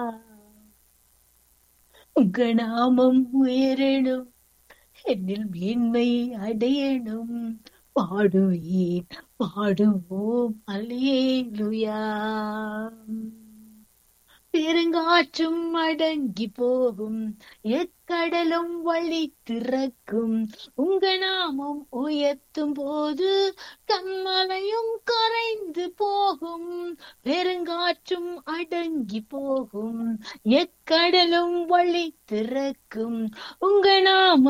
உங்க நாமம் உயரணும் என்னில் மேன்மை அடையணும் பாடுவேன் பாடுவோம் அல்லேலுயா பெருங்காற்றும் அடங்கி போகும் எக்கடலும் வழி திறக்கும் உங்க நாமம் உயர்த்தும் போது கண்மலையும் கரைந்து போகும் பெருங்காற்றும் அடங்கி போகும் எக்கடலும் வழி திறக்கும் உங்க நாமம்